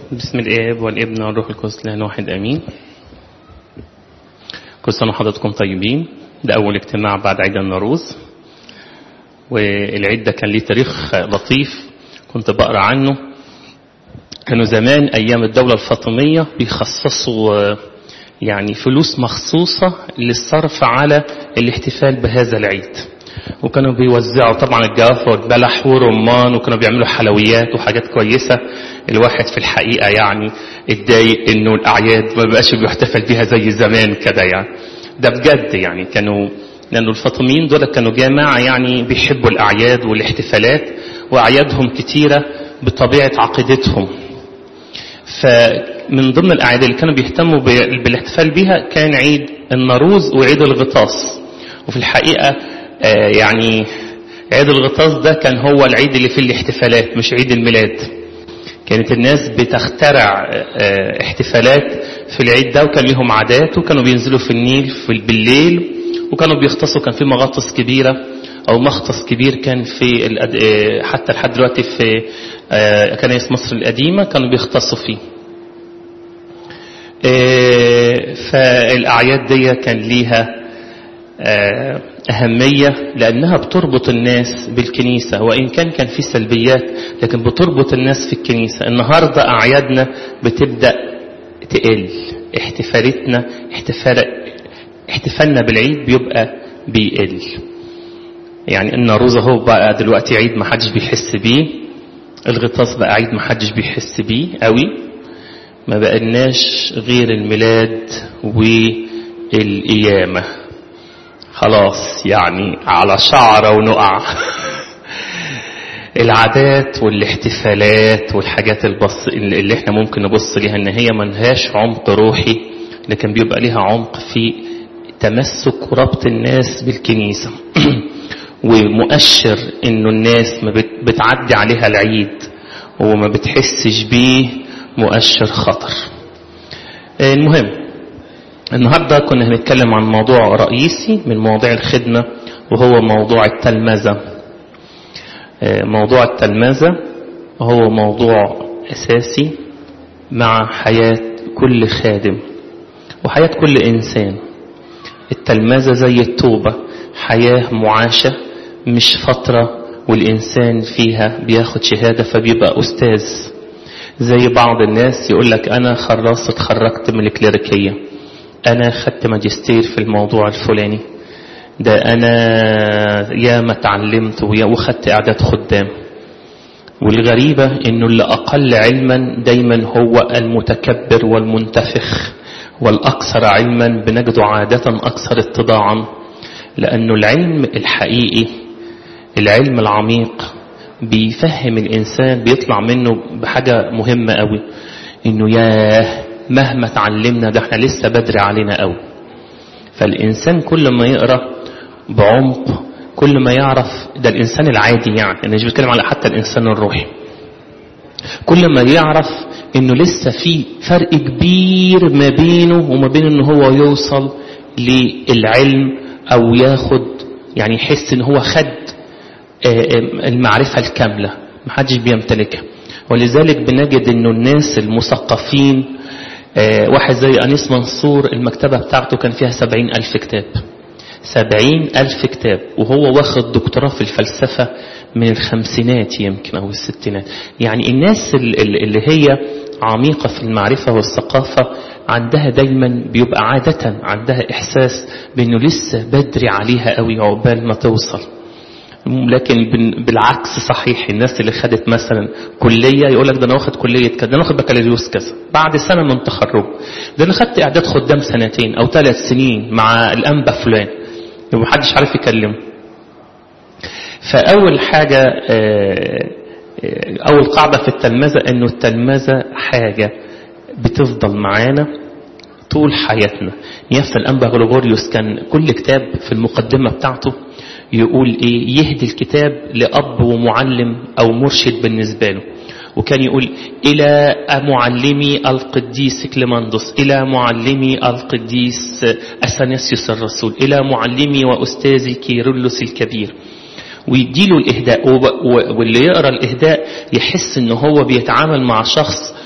بسم الآب والابن والروح القدس لان واحد امين كل سنه وحضراتكم طيبين ده اول اجتماع بعد عيد النوروز والعيد ده كان ليه تاريخ لطيف كنت بقرا عنه كانوا زمان ايام الدوله الفاطميه بيخصصوا يعني فلوس مخصوصه للصرف على الاحتفال بهذا العيد وكانوا بيوزعوا طبعا الجوافه والبلح ورمان وكانوا بيعملوا حلويات وحاجات كويسه الواحد في الحقيقه يعني اتضايق انه الاعياد ما بقاش بيحتفل بيها زي زمان كده يعني ده بجد يعني كانوا لانه الفاطميين دول كانوا جماعه يعني بيحبوا الاعياد والاحتفالات واعيادهم كتيره بطبيعه عقيدتهم فمن ضمن الاعياد اللي كانوا بيهتموا بالاحتفال بيها كان عيد النوروز وعيد الغطاس وفي الحقيقه يعني عيد الغطاس ده كان هو العيد اللي فيه الاحتفالات مش عيد الميلاد كانت الناس بتخترع احتفالات في العيد ده وكان ليهم عادات وكانوا بينزلوا في النيل في بالليل وكانوا بيغطسوا كان في مغطس كبيرة أو مختص كبير كان في حتى لحد دلوقتي في كنائس مصر القديمة كانوا بيغطسوا فيه فالأعياد دي كان ليها أهمية لأنها بتربط الناس بالكنيسة وإن كان كان في سلبيات لكن بتربط الناس في الكنيسة النهاردة أعيادنا بتبدأ تقل احتفالاتنا احتفال احتفالنا بالعيد بيبقى بيقل يعني النوروز اهو بقى دلوقتي عيد ما حدش بيحس بيه الغطاس بقى عيد ما حدش بيحس بيه قوي ما بقلناش غير الميلاد والقيامه خلاص يعني على شعره ونقع العادات والاحتفالات والحاجات البص اللي احنا ممكن نبص ليها ان هي ملهاش عمق روحي لكن بيبقى ليها عمق في تمسك وربط الناس بالكنيسة ومؤشر انه الناس ما بتعدي عليها العيد وما بتحسش بيه مؤشر خطر المهم النهاردة كنا هنتكلم عن موضوع رئيسي من مواضيع الخدمة وهو موضوع التلمذة موضوع التلمذة هو موضوع أساسي مع حياة كل خادم وحياة كل إنسان التلمذة زي التوبة حياة معاشة مش فترة والإنسان فيها بياخد شهادة فبيبقى أستاذ زي بعض الناس يقول لك أنا خلاص اتخرجت من الكليريكية أنا خدت ماجستير في الموضوع الفلاني ده أنا يا ما اتعلمت وخدت إعداد خدام والغريبة إنه اللي أقل علما دايما هو المتكبر والمنتفخ والأكثر علما بنجده عادة أكثر اتضاعا لأنه العلم الحقيقي العلم العميق بيفهم الإنسان بيطلع منه بحاجة مهمة قوي إنه ياه مهما تعلمنا ده احنا لسه بدري علينا قوي فالإنسان كل ما يقرأ بعمق كل ما يعرف ده الإنسان العادي يعني أنا مش بتكلم على حتى الإنسان الروحي كل ما يعرف إنه لسه في فرق كبير ما بينه وما بين إنه هو يوصل للعلم أو ياخد يعني يحس إن هو خد المعرفة الكاملة محدش بيمتلكها ولذلك بنجد إنه الناس المثقفين واحد زي أنيس منصور المكتبة بتاعته كان فيها سبعين ألف كتاب سبعين ألف كتاب وهو واخد دكتوراه في الفلسفة من الخمسينات يمكن أو الستينات يعني الناس اللي هي عميقة في المعرفة والثقافة عندها دايما بيبقى عادة عندها إحساس بأنه لسه بدري عليها قوي عقبال ما توصل لكن بالعكس صحيح الناس اللي خدت مثلا كلية يقول لك ده انا واخد كلية كذا ده انا واخد بكالوريوس كذا بعد سنة من تخرج ده انا خدت اعداد خدام سنتين او ثلاث سنين مع الانبا فلان ومحدش عارف يكلمه فاول حاجة اول قاعدة في التلمذة انه التلمذة حاجة بتفضل معانا طول حياتنا يافا الانبا غريغوريوس كان كل كتاب في المقدمة بتاعته يقول ايه يهدي الكتاب لأب ومعلم أو مرشد بالنسبة له وكان يقول إلى معلمي القديس كليماندوس إلى معلمي القديس أثناسيوس الرسول إلى معلمي وأستاذي كيرلس الكبير ويديله الإهداء واللي يقرأ الإهداء يحس إن هو بيتعامل مع شخص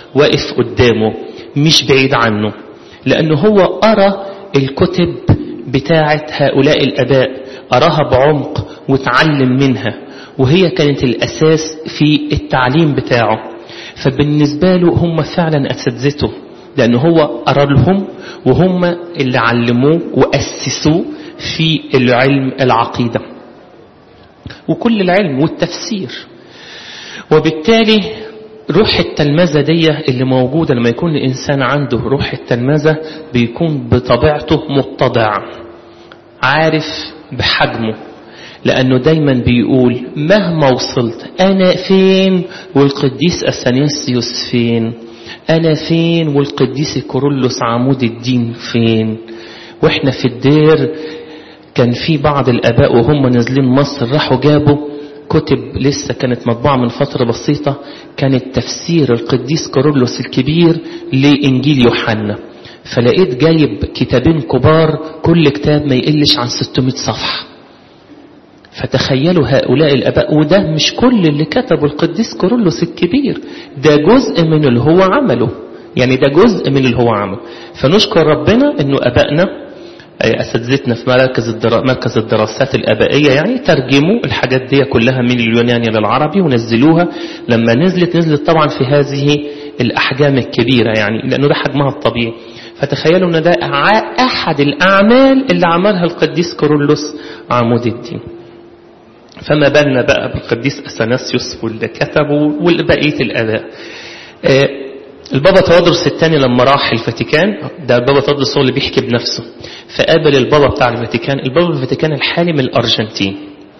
واقف قدامه مش بعيد عنه لأنه هو أرى الكتب بتاعة هؤلاء الأباء أراها بعمق وتعلم منها وهي كانت الأساس في التعليم بتاعه فبالنسبة له هم فعلا أساتذته لأن هو أرى لهم وهم اللي علموه وأسسوه في العلم العقيدة وكل العلم والتفسير وبالتالي روح التلمذة دي اللي موجودة لما يكون الإنسان عنده روح التلمذة بيكون بطبيعته متضع عارف بحجمه لأنه دايما بيقول مهما وصلت أنا فين والقديس أثناسيوس فين أنا فين والقديس كورولوس عمود الدين فين وإحنا في الدير كان في بعض الآباء وهم نازلين مصر راحوا جابوا كتب لسه كانت مطبوعة من فترة بسيطة كانت تفسير القديس كورولوس الكبير لإنجيل يوحنا فلقيت جايب كتابين كبار كل كتاب ما يقلش عن 600 صفحة فتخيلوا هؤلاء الأباء وده مش كل اللي كتبه القديس كورولوس الكبير ده جزء من اللي هو عمله يعني ده جزء من اللي هو عمله فنشكر ربنا انه أبائنا أساتذتنا في مركز الدرا... مركز الدراسات الآبائية يعني ترجموا الحاجات دي كلها من اليوناني للعربي ونزلوها لما نزلت نزلت طبعا في هذه الأحجام الكبيرة يعني لأنه ده حجمها الطبيعي فتخيلوا أن ده أحد الأعمال اللي عملها القديس كورولوس عمود الدين فما بالنا بقى بالقديس أثناسيوس واللي كتبوا والبقية الآباء البابا تودرس الثاني لما راح الفاتيكان ده البابا تودرس هو اللي بيحكي بنفسه فقابل البابا بتاع الفاتيكان البابا الفاتيكان الحالي من الأرجنتين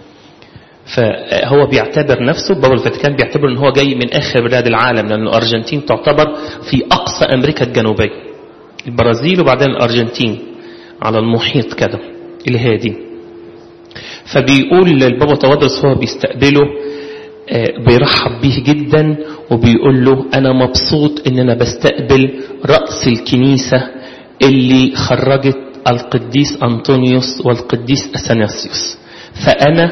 فهو بيعتبر نفسه بابا الفاتيكان بيعتبر ان هو جاي من اخر بلاد العالم لان الارجنتين تعتبر في اقصى امريكا الجنوبيه البرازيل وبعدين الارجنتين على المحيط كده الهادي فبيقول البابا تودرس هو بيستقبله بيرحب بيه جدا وبيقول له أنا مبسوط إن أنا بستقبل رأس الكنيسة اللي خرجت القديس أنطونيوس والقديس أثناسيوس فأنا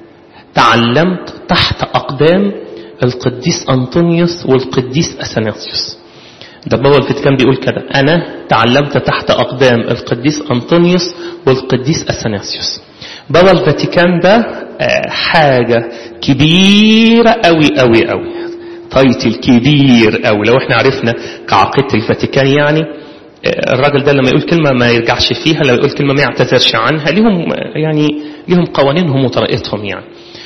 تعلمت تحت أقدام القديس أنطونيوس والقديس أثناسيوس ده بابا الفاتيكان بيقول كده أنا تعلمت تحت أقدام القديس أنطونيوس والقديس أثناسيوس بابا الفاتيكان ده حاجة كبيرة قوي قوي قوي تايتل كبير قوي لو احنا عرفنا كعقيدة الفاتيكان يعني الراجل ده لما يقول كلمة ما يرجعش فيها لما يقول كلمة ما يعتذرش عنها ليهم يعني ليهم قوانينهم وطريقتهم يعني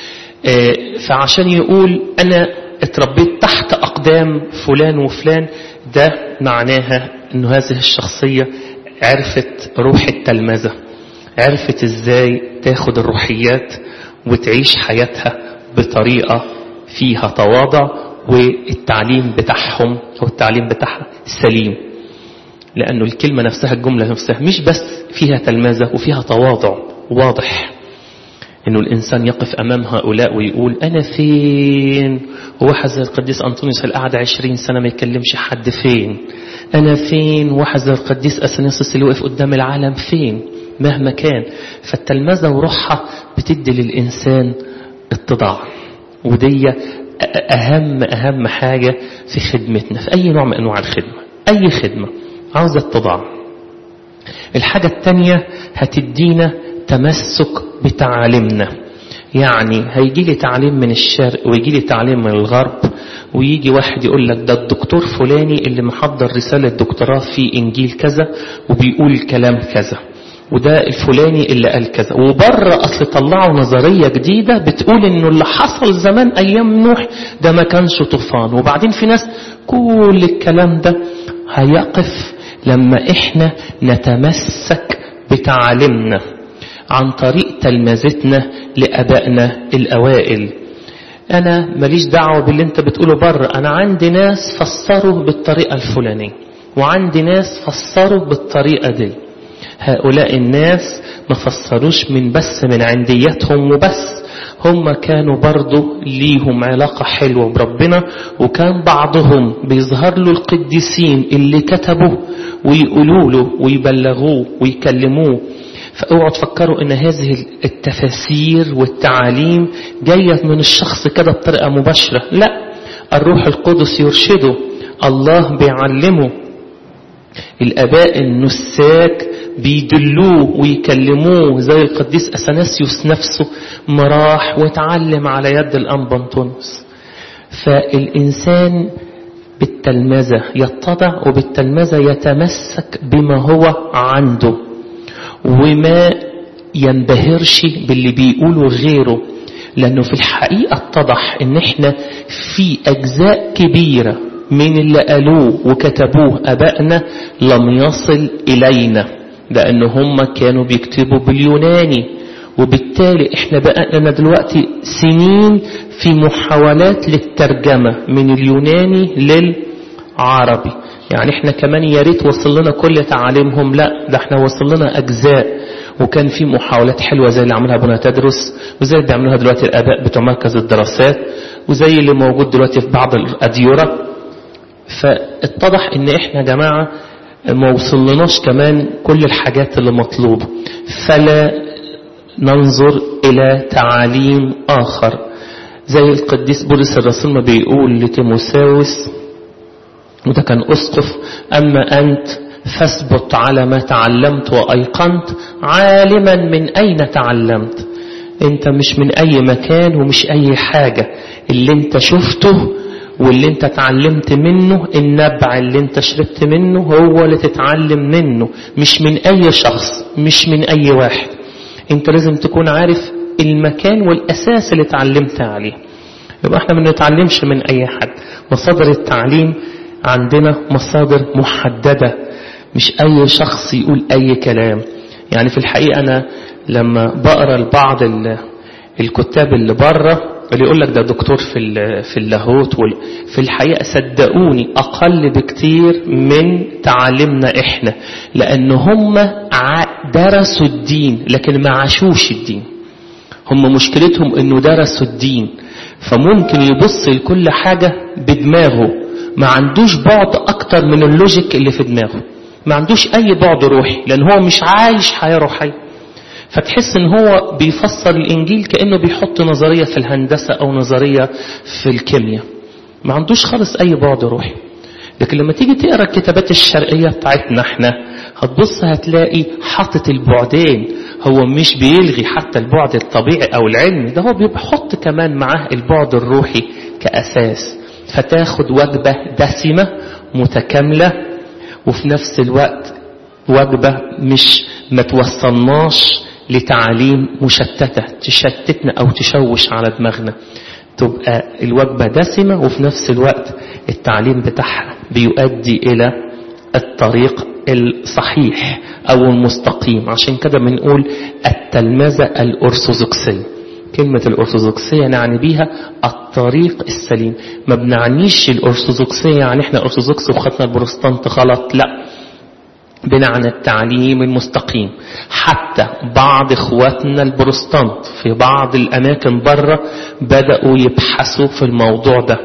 فعشان يقول أنا اتربيت تحت أقدام فلان وفلان ده معناها أنه هذه الشخصية عرفت روح التلمذة عرفت ازاي تاخد الروحيات وتعيش حياتها بطريقة فيها تواضع والتعليم بتاعهم أو التعليم بتاعها سليم لأنه الكلمة نفسها الجملة نفسها مش بس فيها تلمذة وفيها تواضع واضح انه الانسان يقف امام هؤلاء ويقول انا فين وواحد زي القديس انطونيوس اللي قعد عشرين سنه ما يكلمش حد فين انا فين واحد زي القديس اثناسيوس اللي وقف قدام العالم فين مهما كان فالتلمذة وروحها بتدي للإنسان اتضاع ودي أهم أهم حاجة في خدمتنا في أي نوع من أنواع الخدمة أي خدمة عاوزة اتضاع الحاجة التانية هتدينا تمسك بتعاليمنا يعني هيجي لي تعليم من الشرق ويجي لي تعليم من الغرب ويجي واحد يقول لك ده الدكتور فلاني اللي محضر رسالة دكتوراه في إنجيل كذا وبيقول كلام كذا وده الفلاني اللي قال كذا وبره اصل طلعوا نظرية جديدة بتقول انه اللي حصل زمان ايام نوح ده ما كانش طوفان وبعدين في ناس كل الكلام ده هيقف لما احنا نتمسك بتعاليمنا عن طريق تلمذتنا لابائنا الاوائل انا ماليش دعوة باللي انت بتقوله بره انا عندي ناس فسروا بالطريقة الفلانية وعندي ناس فسروا بالطريقة دي هؤلاء الناس ما فسروش من بس من عنديتهم وبس هم كانوا برضو ليهم علاقة حلوة بربنا وكان بعضهم بيظهر له القديسين اللي كتبوا ويقولوا له ويبلغوه ويكلموه فاوعوا تفكروا ان هذه التفاسير والتعاليم جاية من الشخص كده بطريقة مباشرة لا الروح القدس يرشده الله بيعلمه الآباء النساك بيدلوه ويكلموه زي القديس أثناسيوس نفسه مراح وتعلم على يد الأنبنطونس فالإنسان بالتلمذة يتضع وبالتلمذة يتمسك بما هو عنده وما ينبهرش باللي بيقوله غيره لأنه في الحقيقة اتضح ان احنا في أجزاء كبيرة من اللي قالوه وكتبوه أبائنا لم يصل إلينا لأن هم كانوا بيكتبوا باليوناني وبالتالي احنا بقى لنا دلوقتي سنين في محاولات للترجمة من اليوناني للعربي يعني احنا كمان يا ريت وصل لنا كل تعاليمهم لا ده احنا وصل لنا أجزاء وكان في محاولات حلوة زي اللي عملها ابونا تدرس وزي اللي بيعملوها دلوقتي الآباء بتوع مركز الدراسات وزي اللي موجود دلوقتي في بعض الأديرة فاتضح ان احنا يا جماعة ما وصلناش كمان كل الحاجات اللي مطلوبة فلا ننظر إلى تعاليم آخر زي القديس بولس الرسول ما بيقول لتيموساوس وده كان أسقف أما أنت فاثبت على ما تعلمت وأيقنت عالما من أين تعلمت انت مش من أي مكان ومش أي حاجة اللي انت شفته واللي انت اتعلمت منه النبع اللي انت شربت منه هو اللي تتعلم منه مش من أي شخص مش من أي واحد انت لازم تكون عارف المكان والأساس اللي اتعلمت عليه يبقى احنا ما بنتعلمش من أي حد مصادر التعليم عندنا مصادر محددة مش أي شخص يقول أي كلام يعني في الحقيقة أنا لما بقرأ لبعض الكتاب اللي بره اللي يقول لك ده دكتور في في اللاهوت في الحقيقة صدقوني أقل بكتير من تعلمنا إحنا لأن هم درسوا الدين لكن ما عاشوش الدين هم مشكلتهم إنه درسوا الدين فممكن يبص لكل حاجة بدماغه ما عندوش بعد أكتر من اللوجيك اللي في دماغه ما عندوش أي بعد روحي لأن هو مش عايش حياة روحية فتحس ان هو بيفسر الانجيل كانه بيحط نظريه في الهندسه او نظريه في الكيمياء ما عندوش خالص اي بعد روحي لكن لما تيجي تقرا الكتابات الشرقيه بتاعتنا احنا هتبص هتلاقي حاطط البعدين هو مش بيلغي حتى البعد الطبيعي او العلمي ده هو بيحط كمان معاه البعد الروحي كاساس فتاخد وجبه دسمه متكامله وفي نفس الوقت وجبه مش ما توصلناش لتعاليم مشتتة تشتتنا أو تشوش على دماغنا تبقى الوجبة دسمة وفي نفس الوقت التعليم بتاعها بيؤدي إلى الطريق الصحيح أو المستقيم عشان كده بنقول التلمذة الأرثوذكسية كلمة الأرثوذكسية نعني بيها الطريق السليم ما بنعنيش الأرثوذكسية يعني احنا أرثوذكس وخدنا البروتستانت غلط لا بنعنى التعليم المستقيم حتى بعض اخواتنا البروستانت في بعض الاماكن بره بدأوا يبحثوا في الموضوع ده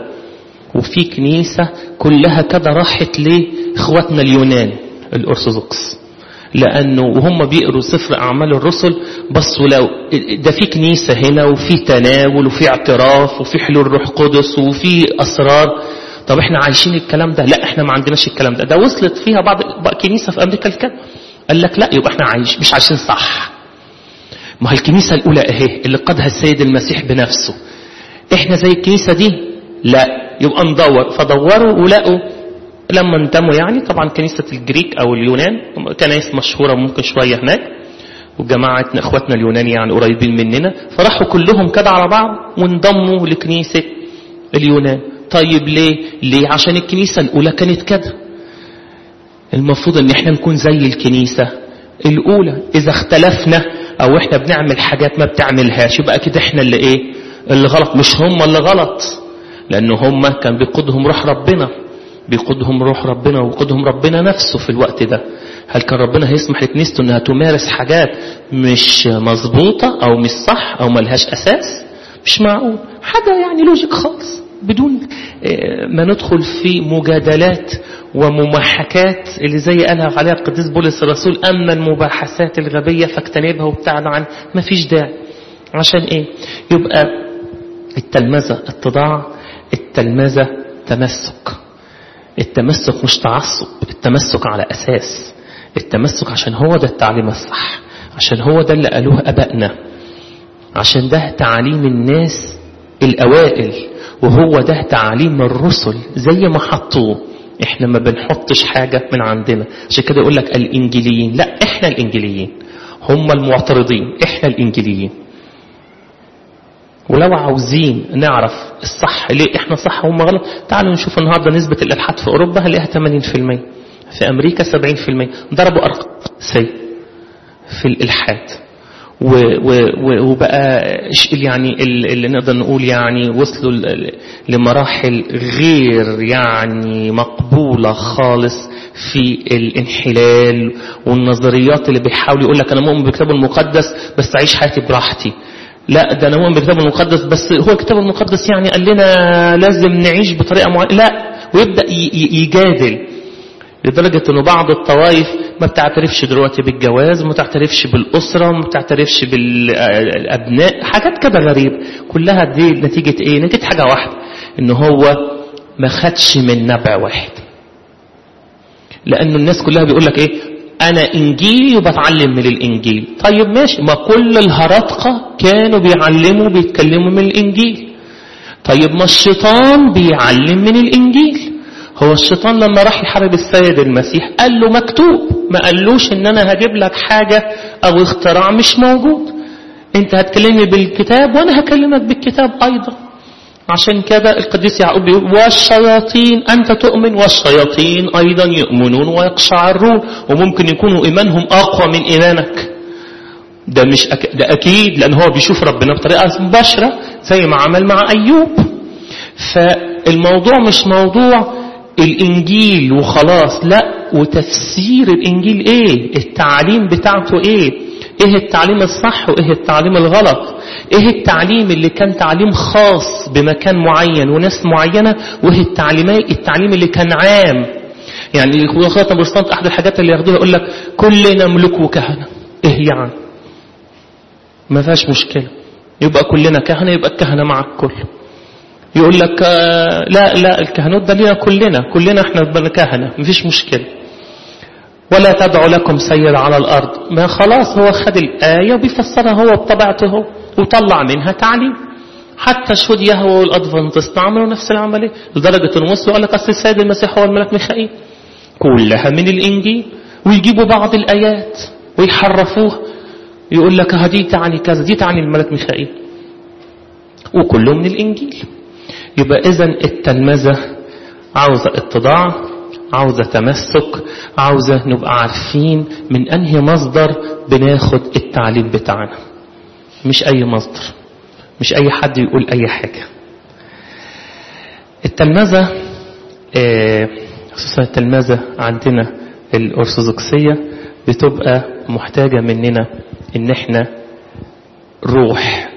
وفي كنيسة كلها كده راحت لاخواتنا اليونان الارثوذكس لانه وهم بيقروا سفر اعمال الرسل بصوا لو ده في كنيسة هنا وفي تناول وفي اعتراف وفي حلول روح قدس وفي اسرار طب احنا عايشين الكلام ده لا احنا ما عندناش الكلام ده ده وصلت فيها بعض كنيسة في امريكا الكلام قال لك لا يبقى احنا عايش مش عايشين صح ما هي الكنيسة الاولى اهي اللي قادها السيد المسيح بنفسه احنا زي الكنيسة دي لا يبقى ندور فدوروا ولقوا لما انتموا يعني طبعا كنيسة الجريك او اليونان كنايس مشهورة ممكن شوية هناك وجماعتنا اخواتنا اليونان يعني قريبين مننا فراحوا كلهم كده على بعض وانضموا لكنيسة اليونان طيب ليه ليه عشان الكنيسة الأولى كانت كده المفروض ان احنا نكون زي الكنيسة الأولى إذا اختلفنا أو احنا بنعمل حاجات ما بتعملهاش يبقى كده احنا اللي ايه اللي غلط مش هم اللي غلط لأنه هم كان بيقودهم روح ربنا بيقودهم روح ربنا ويقودهم ربنا نفسه في الوقت ده هل كان ربنا هيسمح لكنيسته انها تمارس حاجات مش مظبوطة او مش صح او ملهاش اساس مش معقول حاجة يعني لوجيك خالص بدون ما ندخل في مجادلات وممحكات اللي زي قالها عليها القديس بولس الرسول أما المباحثات الغبية فاجتنبها وابتعد عن ما فيش داعي عشان ايه يبقى التلمذة اتضاع التلمذة تمسك التمسك مش تعصب التمسك على أساس التمسك عشان هو ده التعليم الصح عشان هو ده اللي قالوه أبائنا عشان ده تعليم الناس الأوائل وهو ده تعليم الرسل زي ما حطوه احنا ما بنحطش حاجة من عندنا عشان كده يقول لك الإنجيليين لا احنا الإنجيليين هم المعترضين احنا الإنجيليين ولو عاوزين نعرف الصح ليه احنا صح هم غلط تعالوا نشوف النهاردة نسبة الإلحاد في أوروبا هنلاقيها 80% في أمريكا 70% ضربوا أرقام سي في الإلحاد و و و وبقى يعني اللي نقدر نقول يعني وصلوا لمراحل غير يعني مقبولة خالص في الانحلال والنظريات اللي بيحاول يقول لك أنا مؤمن بالكتاب المقدس بس أعيش حياتي براحتي لا ده أنا مؤمن بالكتاب المقدس بس هو الكتاب المقدس يعني قال لنا لازم نعيش بطريقة معينة لا ويبدأ يجادل لدرجة أنه بعض الطوائف ما بتعترفش دلوقتي بالجواز وما بتعترفش بالأسرة وما بتعترفش بالأبناء حاجات كده غريبة كلها دي نتيجة إيه؟ نتيجة حاجة واحدة إن هو ما خدش من نبع واحد لأن الناس كلها بيقول لك إيه أنا إنجيلي وبتعلم من الإنجيل طيب ماشي ما كل الهرطقة كانوا بيعلموا بيتكلموا من الإنجيل طيب ما الشيطان بيعلم من الإنجيل هو الشيطان لما راح يحارب السيد المسيح قال له مكتوب ما قالوش ان انا هجيب لك حاجة او اختراع مش موجود انت هتكلمني بالكتاب وانا هكلمك بالكتاب ايضا عشان كده القديس يعقوب بيقول والشياطين انت تؤمن والشياطين ايضا يؤمنون ويقشعرون وممكن يكونوا ايمانهم اقوى من ايمانك ده مش أك... ده اكيد لان هو بيشوف ربنا بطريقه مباشره زي ما عمل مع ايوب فالموضوع مش موضوع الإنجيل وخلاص لا وتفسير الإنجيل إيه التعليم بتاعته إيه إيه التعليم الصح وإيه التعليم الغلط إيه التعليم اللي كان تعليم خاص بمكان معين وناس معينة وإيه التعليم التعليم اللي كان عام يعني الخلاصات البروتستانت أحد الحاجات اللي ياخدوها يقول لك كلنا ملوك وكهنة إيه يعني ما فيهاش مشكلة يبقى كلنا كهنة يبقى الكهنة مع الكل يقول لك لا لا الكهنوت ده لينا كلنا كلنا احنا كهنة مفيش مشكلة ولا تدعو لكم سيد على الأرض ما خلاص هو خد الآية وبيفسرها هو بطبيعته وطلع منها تعليم حتى شهود يهوى والأدفنتست عملوا نفس العملية لدرجة أن وصلوا قال لك أصل السيد المسيح هو الملك ميخائيل كلها من الإنجيل ويجيبوا بعض الآيات ويحرفوها يقول لك هدي تعني كذا دي تعني الملك ميخائيل وكله من الإنجيل يبقى إذا التلمذة عاوزة اتضاع عاوزة تمسك عاوزة نبقى عارفين من أنهي مصدر بناخد التعليم بتاعنا مش أي مصدر مش أي حد يقول أي حاجة التلمذة خصوصا التلمذة عندنا الأرثوذكسية بتبقى محتاجة مننا إن احنا روح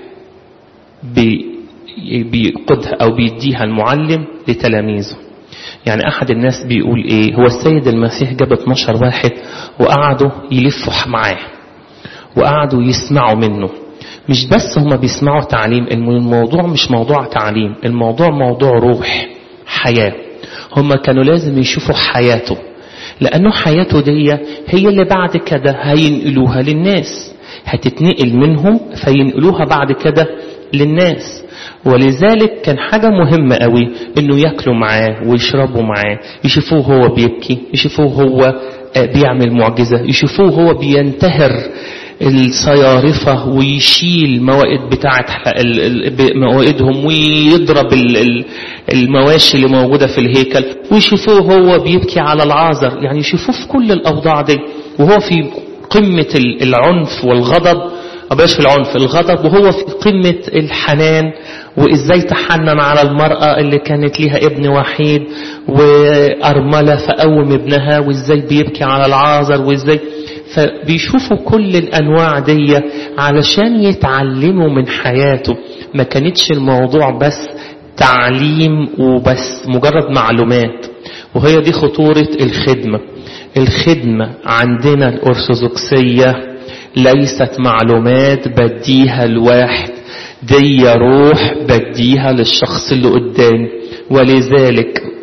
بيقودها أو بيديها المعلم لتلاميذه يعني أحد الناس بيقول إيه هو السيد المسيح جاب 12 واحد وقعدوا يلفوا معاه وقعدوا يسمعوا منه مش بس هما بيسمعوا تعليم الموضوع مش موضوع تعليم الموضوع موضوع روح حياة هما كانوا لازم يشوفوا حياته لأنه حياته دي هي اللي بعد كده هينقلوها للناس هتتنقل منهم فينقلوها بعد كده للناس ولذلك كان حاجة مهمة قوي انه ياكلوا معاه ويشربوا معاه يشوفوه هو بيبكي يشوفوه هو بيعمل معجزة يشوفوه هو بينتهر الصيارفة ويشيل موائد بتاعة موائدهم ويضرب المواشي اللي موجودة في الهيكل ويشوفوه هو بيبكي على العازر يعني يشوفوه في كل الأوضاع دي وهو في قمة العنف والغضب أبقاش في العنف الغضب وهو في قمة الحنان وإزاي تحنن على المرأة اللي كانت ليها ابن وحيد وأرملة فقوم ابنها وإزاي بيبكي على العازر وإزاي فبيشوفوا كل الأنواع دي علشان يتعلموا من حياته ما كانتش الموضوع بس تعليم وبس مجرد معلومات وهي دي خطورة الخدمة الخدمة عندنا الأرثوذكسية ليست معلومات بديها الواحد دي روح بديها للشخص اللي قدامي ولذلك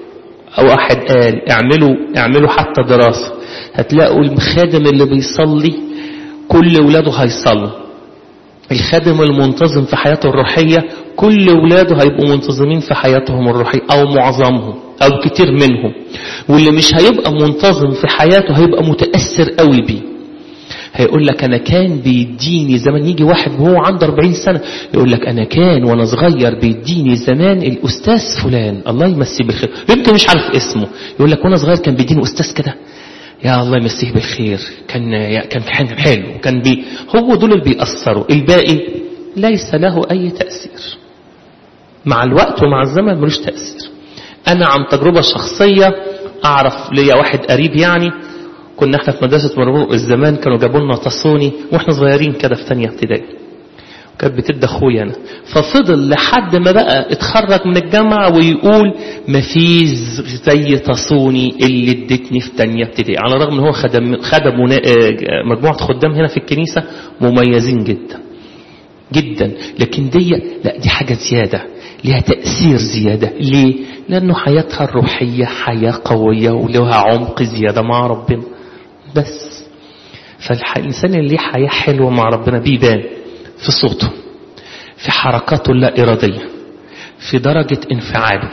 أو واحد قال اعملوا اعملوا حتى دراسة هتلاقوا الخادم اللي بيصلي كل ولاده هيصلوا الخادم المنتظم في حياته الروحية كل ولاده هيبقوا منتظمين في حياتهم الروحية أو معظمهم أو كتير منهم واللي مش هيبقى منتظم في حياته هيبقى متأثر قوي بيه هيقول لك أنا كان بيديني زمان يجي واحد وهو عنده 40 سنة يقول لك أنا كان وأنا صغير بيديني زمان الأستاذ فلان الله يمسيه بالخير يمكن مش عارف اسمه يقول لك وأنا صغير كان بيديني أستاذ كده يا الله يمسيه بالخير كان كان كان حلو كان بي هو دول اللي بيأثروا الباقي ليس له أي تأثير مع الوقت ومع الزمن ملوش تأثير أنا عن تجربة شخصية أعرف ليا واحد قريب يعني كنا احنا في مدرسة مرموق الزمان كانوا جابوا لنا تصوني واحنا صغيرين كده في ثانيه ابتدائي كانت بتدي اخويا انا ففضل لحد ما بقى اتخرج من الجامعة ويقول مفيش زي تصوني اللي ادتني في ثانيه ابتدائي على الرغم ان هو خدم خدم مجموعة خدام هنا في الكنيسة مميزين جدا جدا لكن دي لا دي حاجة زيادة ليها تأثير زيادة ليه؟ لأنه حياتها الروحية حياة قوية ولها عمق زيادة مع ربنا بس فالإنسان اللي ليه حياة حلوة مع ربنا بيبان في صوته في حركاته اللا إرادية في درجة انفعاله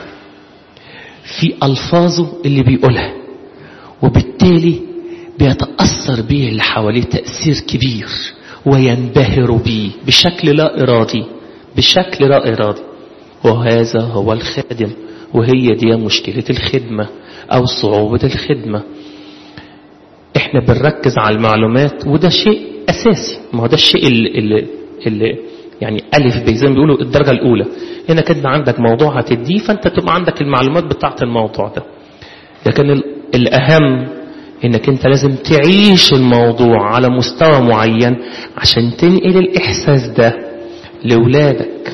في ألفاظه اللي بيقولها وبالتالي بيتأثر به اللي حواليه تأثير كبير وينبهر به بشكل لا إرادي بشكل لا إرادي وهذا هو الخادم وهي دي مشكلة الخدمة أو صعوبة الخدمة احنا بنركز على المعلومات وده شيء أساسي ما هو ده الشيء اللي, اللي, اللي يعني ألف بي زي ما بيقولوا الدرجة الأولى هنا كده عندك موضوع هتديه فأنت تبقى عندك المعلومات بتاعة الموضوع ده لكن الأهم انك انت لازم تعيش الموضوع على مستوى معين عشان تنقل الإحساس ده لولادك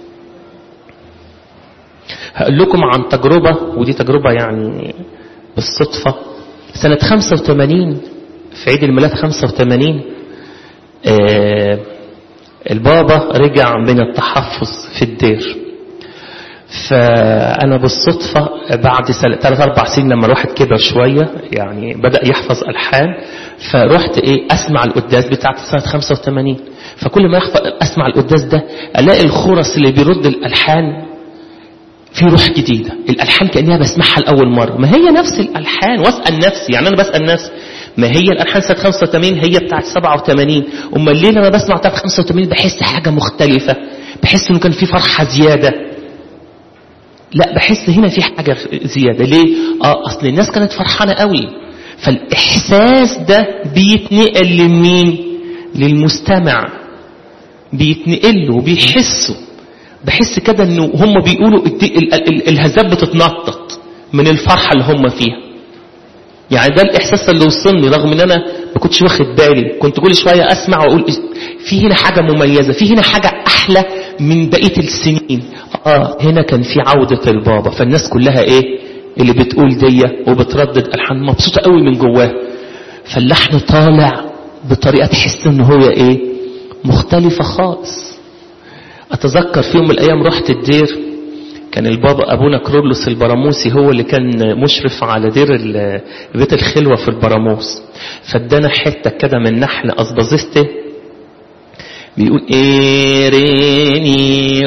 هقول لكم عن تجربة ودي تجربة يعني بالصدفة سنة 85 في عيد الميلاد 85 آه البابا رجع من التحفظ في الدير فأنا بالصدفة بعد ثلاث أربع سنين لما الواحد كبر شوية يعني بدأ يحفظ ألحان فرحت إيه أسمع القداس بتاعت سنة 85 فكل ما يحفظ أسمع القداس ده ألاقي الخرس اللي بيرد الألحان في روح جديدة الألحان كأنها بسمعها لأول مرة ما هي نفس الألحان واسأل نفسي يعني أنا بسأل نفسي ما هي الألحان سنة 85 هي بتاعت 87 أما ليه لما بسمع بتاعت 85 بحس حاجة مختلفة بحس إنه كان في فرحة زيادة لا بحس هنا في حاجة زيادة ليه آه أصل الناس كانت فرحانة قوي فالإحساس ده بيتنقل لمين للمستمع بيتنقل له وبيحسه بحس كده انه هم بيقولوا الهزات بتتنطط من الفرحة اللي هم فيها يعني ده الاحساس اللي وصلني رغم ان انا ما كنتش واخد بالي كنت كل شوية اسمع واقول في هنا حاجة مميزة في هنا حاجة احلى من بقية السنين اه هنا كان في عودة البابا فالناس كلها ايه اللي بتقول دي وبتردد الحان مبسوطة قوي من جواه فاللحن طالع بطريقة تحس ان هو ايه مختلفة خالص أتذكر في يوم من الأيام رحت الدير كان البابا أبونا كرولوس البراموسي هو اللي كان مشرف على دير بيت الخلوة في البراموس فادانا حتة كده من نحل أصبازيستي بيقول إيريني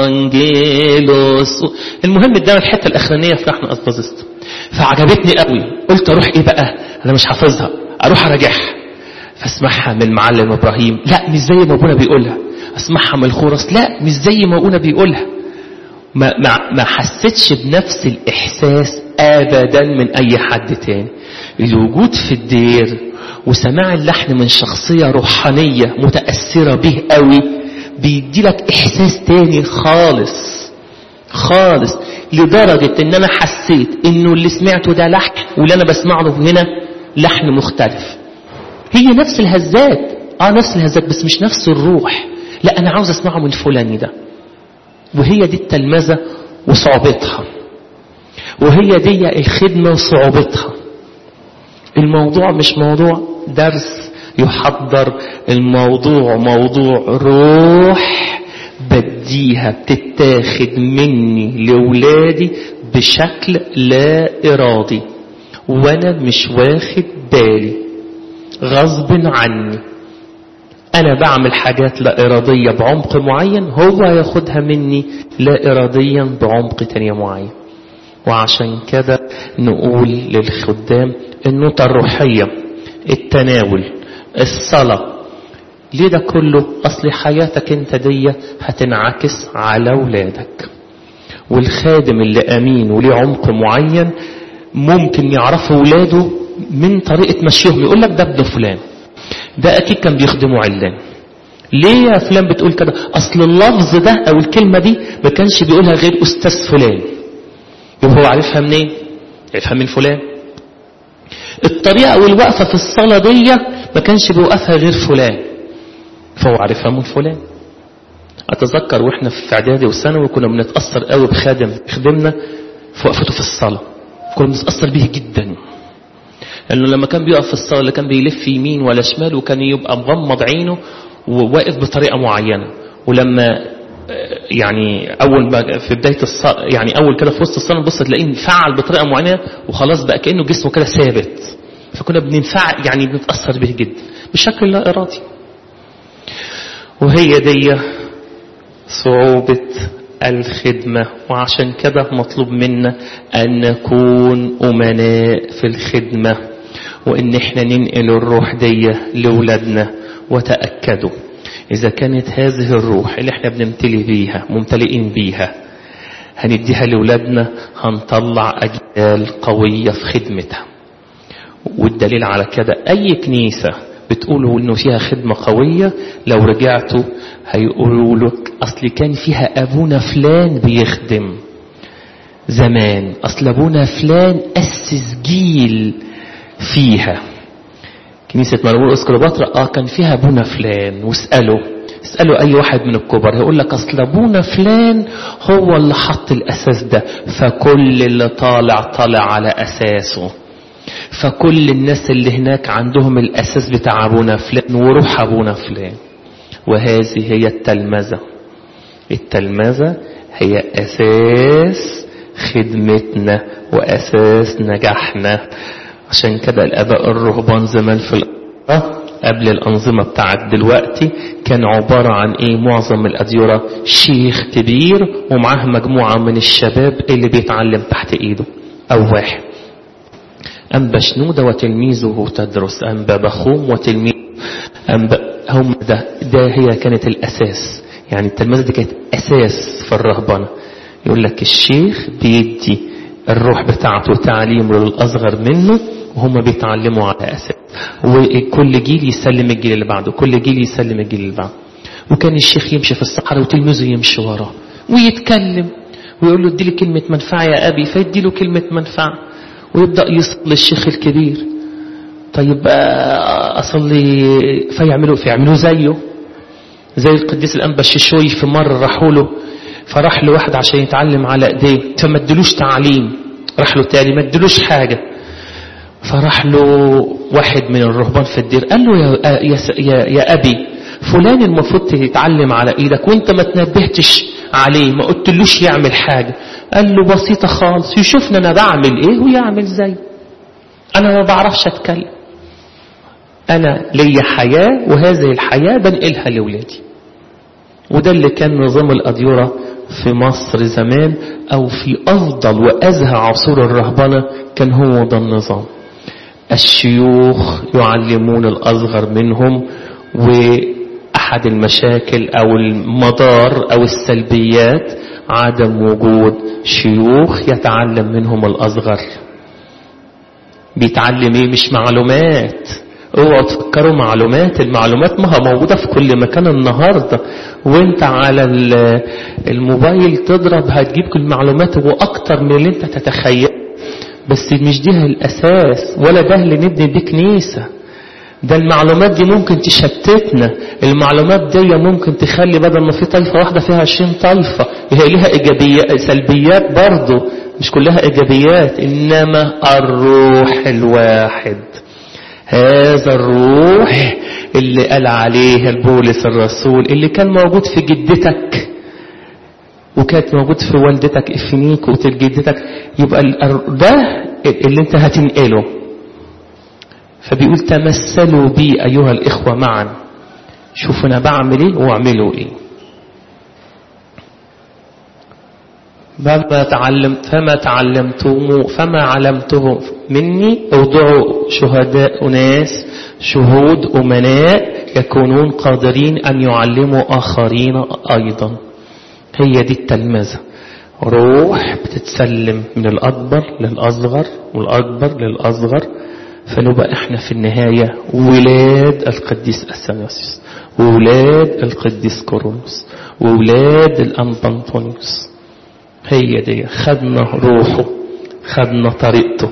أنجيلوس المهم ادانا الحتة الأخرانية في نحن أصبازيستي فعجبتني قوي قلت أروح إيه بقى أنا مش حافظها أروح أراجعها فاسمعها من المعلم إبراهيم لا مش زي ما أبونا بيقولها اسمعها من الخرس لا مش زي ما ابونا بيقولها ما, ما, ما حسيتش بنفس الإحساس أبدا من أي حد تاني الوجود في الدير وسماع اللحن من شخصية روحانية متأثرة به قوي بيدي لك إحساس تاني خالص خالص لدرجة ان انا حسيت انه اللي سمعته ده لحن واللي انا بسمعه هنا لحن مختلف هي نفس الهزات اه نفس الهزات بس مش نفس الروح لا أنا عاوز أسمعه من فلاني ده وهي دي التلمذة وصعوبتها وهي دي الخدمة وصعوبتها الموضوع مش موضوع درس يحضر الموضوع موضوع روح بديها بتتاخد مني لولادي بشكل لا إرادي وأنا مش واخد بالي غصب عني أنا بعمل حاجات لا إرادية بعمق معين هو ياخدها مني لا إراديا بعمق تانية معين وعشان كده نقول للخدام النوتة الروحية التناول الصلاة ليه ده كله أصل حياتك انت دي هتنعكس على ولادك والخادم اللي أمين وليه عمق معين ممكن يعرفوا ولاده من طريقة مشيهم يقول لك ده ابن فلان ده أكيد كان بيخدمه علان ليه يا فلان بتقول كده أصل اللفظ ده أو الكلمة دي ما كانش بيقولها غير أستاذ فلان يبقى هو عارفها منين عارفها من فلان الطريقة والوقفة في الصلاة دي ما كانش بيوقفها غير فلان فهو عارفها من فلان أتذكر وإحنا في إعدادي وثانوي كنا بنتأثر قوي بخادم خدمنا في وقفته في الصلاة كنا بنتأثر به جدا لأنه لما كان بيقف في الصلاة اللي كان بيلف يمين ولا شمال وكان يبقى مغمض عينه وواقف بطريقة معينة ولما يعني اول ما في بدايه الصلاة يعني اول كده في وسط الصلاه تبص تلاقيه فعل بطريقه معينه وخلاص بقى كانه جسمه كده ثابت فكنا بننفع يعني بنتاثر به جدا بشكل لا ارادي وهي دي صعوبه الخدمه وعشان كده مطلوب منا ان نكون امناء في الخدمه وان احنا ننقل الروح دي لاولادنا وتاكدوا إذا كانت هذه الروح اللي احنا بنمتلي بيها ممتلئين بيها هنديها لأولادنا هنطلع أجيال قوية في خدمتها والدليل على كده أي كنيسة بتقولوا إنه فيها خدمة قوية لو رجعتوا هيقولوا لك أصل كان فيها أبونا فلان بيخدم زمان أصل أبونا فلان أسس جيل فيها كنيسة مرمول اسكليوباترا اه كان فيها ابونا فلان واسأله اسألوا اي واحد من الكبار هيقول لك اصل ابونا فلان هو اللي حط الاساس ده فكل اللي طالع طالع على اساسه فكل الناس اللي هناك عندهم الاساس بتاع ابونا فلان وروح ابونا فلان وهذه هي التلمذة التلمذة هي اساس خدمتنا واساس نجاحنا عشان كده الآباء الرهبان زمان في الأرض قبل الأنظمة بتاعت دلوقتي كان عبارة عن إيه معظم الأديرة شيخ كبير ومعاه مجموعة من الشباب اللي بيتعلم تحت إيده أو واحد أنبا شنودة وتلميذه تدرس أنبا بخوم وتلميذ أنبا هم ده, ده هي كانت الأساس يعني التلمذة دي كانت أساس في الرهبنة يقول لك الشيخ بيدي الروح بتاعته تعليم للأصغر منه وهم بيتعلموا على أساس وكل جيل يسلم الجيل اللي بعده كل جيل يسلم الجيل اللي بعده وكان الشيخ يمشي في الصحراء وتلميذه يمشي وراه ويتكلم ويقول له اديلي كلمة منفعة يا أبي فيدي له كلمة منفعة ويبدأ يصلي الشيخ الكبير طيب أصلي فيعملوا فيعملوا زيه زي القديس الأنبا الشيشوي في مرة راحوا له فراح له واحد عشان يتعلم على ايديه فما ادلوش تعليم راح له تاني ما ادلوش حاجة فراح له واحد من الرهبان في الدير قال له يا, يا, يا, يا أبي فلان المفروض تتعلم على ايدك وانت ما تنبهتش عليه ما قلتلوش يعمل حاجة قال له بسيطة خالص يشوفنا انا بعمل ايه ويعمل زي انا ما بعرفش اتكلم انا ليا حياة وهذه الحياة بنقلها لولادي وده اللي كان نظام الأديرة في مصر زمان أو في أفضل وأزهى عصور الرهبنة كان هو ده النظام الشيوخ يعلمون الأصغر منهم وأحد المشاكل أو المضار أو السلبيات عدم وجود شيوخ يتعلم منهم الأصغر بيتعلم ايه مش معلومات اوعوا تفكروا معلومات المعلومات ما هي موجودة في كل مكان النهاردة وانت على الموبايل تضرب هتجيب كل المعلومات واكتر من اللي انت تتخيل بس مش دي الاساس ولا ده اللي نبني بيه كنيسة ده المعلومات دي ممكن تشتتنا المعلومات دي ممكن تخلي بدل ما في طائفة واحدة فيها 20 طائفة هي ليها إيجابيات سلبيات برضه مش كلها إيجابيات إنما الروح الواحد هذا الروح اللي قال عليه البولس الرسول اللي كان موجود في جدتك وكانت موجود في والدتك افنيك وجدتك يبقى ده اللي انت هتنقله فبيقول تمثلوا بي ايها الاخوة معا شوفوا انا بعمل ايه واعملوا ايه فما تعلمت فما تعلمتم فما علمته مني اوضعوا شهداء ناس شهود أمناء يكونون قادرين أن يعلموا آخرين أيضا هي دي التلمذة روح بتتسلم من الأكبر للأصغر والأكبر للأصغر فنبقى احنا في النهاية ولاد القديس أثناسيوس وولاد القديس كورونوس وولاد الأنبنطونيوس هي دي خدنا روحه خدنا طريقته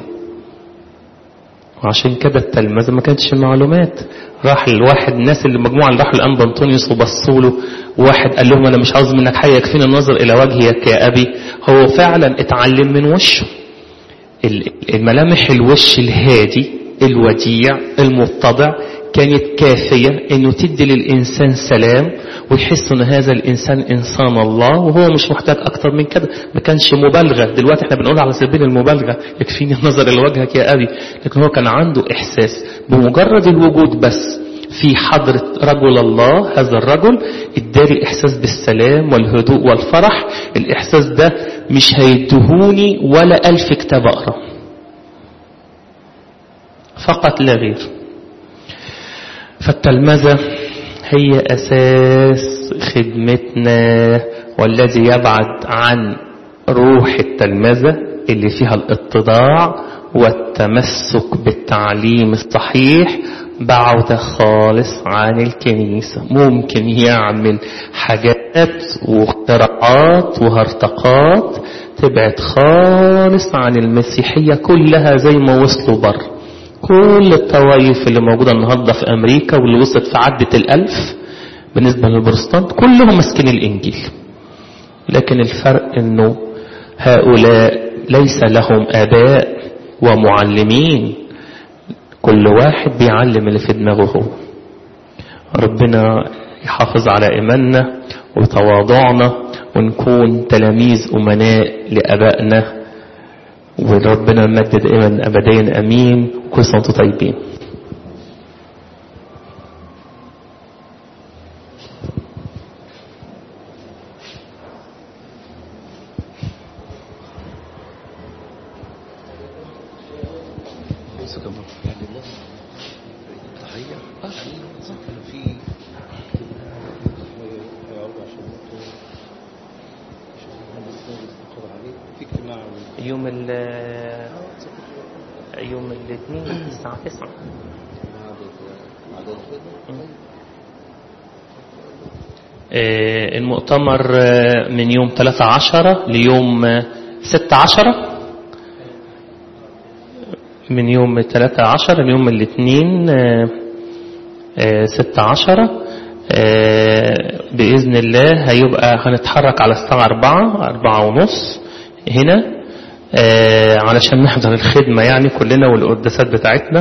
وعشان كده التلمذة ما كانتش معلومات راح الواحد الناس اللي مجموعة اللي راحوا الأنبا أنطونيوس وبصوا له واحد قال لهم أنا مش عاوز منك حاجة يكفيني النظر إلى وجهك يا أبي هو فعلا اتعلم من وشه الملامح الوش الهادي الوديع المتضع كانت كافية انه تدي للانسان سلام ويحس ان هذا الانسان انسان الله وهو مش محتاج اكتر من كده ما كانش مبالغة دلوقتي احنا بنقول على سبيل المبالغة يكفيني النظر الى وجهك يا ابي لكن هو كان عنده احساس بمجرد الوجود بس في حضرة رجل الله هذا الرجل اداري احساس بالسلام والهدوء والفرح الاحساس ده مش هيدهوني ولا الف كتاب اقرا فقط لا غير فالتلمذة هي أساس خدمتنا والذي يبعد عن روح التلمذة اللي فيها الاتضاع والتمسك بالتعليم الصحيح بعد خالص عن الكنيسة ممكن يعمل حاجات واختراعات وهرطقات تبعد خالص عن المسيحية كلها زي ما وصلوا بره كل الطوائف اللي موجودة النهاردة في أمريكا واللي وصلت في عدة الألف بالنسبة للبروتستانت كلهم ماسكين الإنجيل لكن الفرق أنه هؤلاء ليس لهم آباء ومعلمين كل واحد بيعلم اللي في دماغه هو ربنا يحافظ على إيماننا وتواضعنا ونكون تلاميذ أمناء لأبائنا وربنا يمدد دائما ابديا امين وكل سنه وانتم طيبين يوم ال يوم الاثنين الساعة تسعة المؤتمر من يوم 13 ليوم 16 من يوم 13 ليوم الاثنين 16 بإذن الله هيبقى هنتحرك على الساعة 4 4 ونص هنا علشان نحضر الخدمة يعني كلنا والقداسات بتاعتنا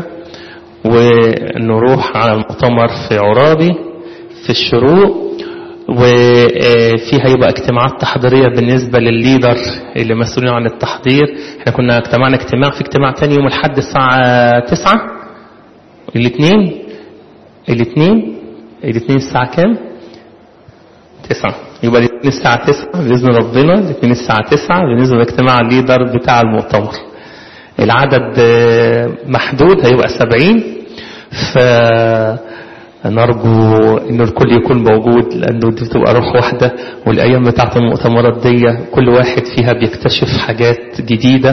ونروح على المؤتمر في عرابي في الشروق وفيها يبقى اجتماعات تحضيرية بالنسبة للليدر اللي مسؤولين عن التحضير احنا كنا اجتمعنا اجتماع في اجتماع تاني يوم الحد الساعة تسعة الاثنين الاثنين الاثنين الساعة كام تسعة يبقى الاثنين الساعة تسعة بإذن ربنا الاثنين الساعة تسعة بالنسبة لاجتماع الليدر بتاع المؤتمر العدد محدود هيبقى سبعين فنرجو ان الكل يكون موجود لانه دي بتبقى روح واحدة والايام بتاعت المؤتمرات دي كل واحد فيها بيكتشف حاجات جديدة